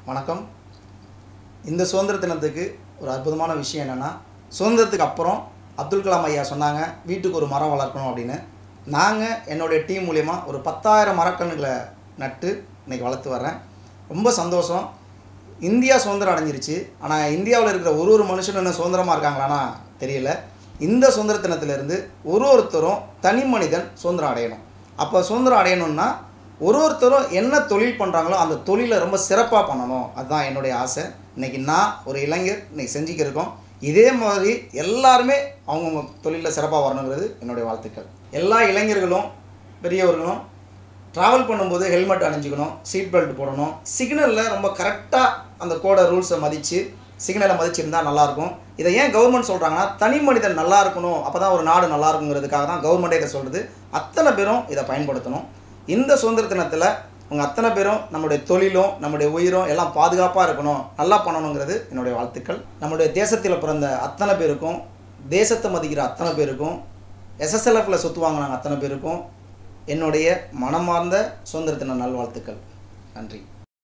வணக்கம் இந்த சுதந்திர தினத்துக்கு ஒரு அற்புதமான விஷயம் என்னென்னா சுதந்திரத்துக்கு அப்புறம் அப்துல் கலாம் ஐயா சொன்னாங்க வீட்டுக்கு ஒரு மரம் வளர்க்கணும் அப்படின்னு நாங்கள் என்னுடைய டீம் மூலயமா ஒரு பத்தாயிரம் மரக்கன்றுகளை நட்டு இன்னைக்கு வளர்த்து வர்றேன் ரொம்ப சந்தோஷம் இந்தியா சுதந்திரம் அடைஞ்சிருச்சு ஆனால் இந்தியாவில் இருக்கிற ஒரு ஒரு மனுஷனும் என்ன சுதந்திரமாக இருக்காங்களான்னா தெரியல இந்த சுதந்திர தினத்திலிருந்து ஒரு ஒருத்தரும் தனி மனிதன் சுதந்திரம் அடையணும் அப்போ சுதந்திரம் அடையணும்னா ஒரு ஒருத்தரும் என்ன தொழில் பண்ணுறாங்களோ அந்த தொழிலை ரொம்ப சிறப்பாக பண்ணணும் அதுதான் என்னுடைய ஆசை இன்னைக்கு நான் ஒரு இளைஞர் இன்னைக்கு செஞ்சுக்க இருக்கோம் இதே மாதிரி எல்லாருமே அவங்கவுங்க தொழிலில் சிறப்பாக வரணுங்கிறது என்னுடைய வாழ்த்துக்கள் எல்லா இளைஞர்களும் பெரியவர்களும் ட்ராவல் பண்ணும்போது ஹெல்மெட் அணிஞ்சுக்கணும் சீட் பெல்ட் போடணும் சிக்னலில் ரொம்ப கரெக்டாக அந்த கோடை ரூல்ஸை மதித்து சிக்னலை மதிச்சிருந்தா நல்லாயிருக்கும் இதை ஏன் கவர்மெண்ட் சொல்கிறாங்கன்னா தனி மனிதன் நல்லா இருக்கணும் அப்போ தான் ஒரு நாடு நல்லா இருக்குங்கிறதுக்காக தான் கவர்மெண்ட்டே இதை சொல்கிறது அத்தனை பேரும் இதை பயன்படுத்தணும் இந்த சுதந்திர தினத்தில் உங்கள் அத்தனை பேரும் நம்முடைய தொழிலும் நம்முடைய உயிரும் எல்லாம் பாதுகாப்பாக இருக்கணும் நல்லா பண்ணணுங்கிறது என்னுடைய வாழ்த்துக்கள் நம்முடைய தேசத்தில் பிறந்த அத்தனை பேருக்கும் தேசத்தை மதிக்கிற அத்தனை பேருக்கும் எஸ்எஸ்எல்எஃப்பில் சொத்து வாங்கினாங்க அத்தனை பேருக்கும் என்னுடைய மனமார்ந்த சுதந்திர தின நல்வாழ்த்துக்கள் நன்றி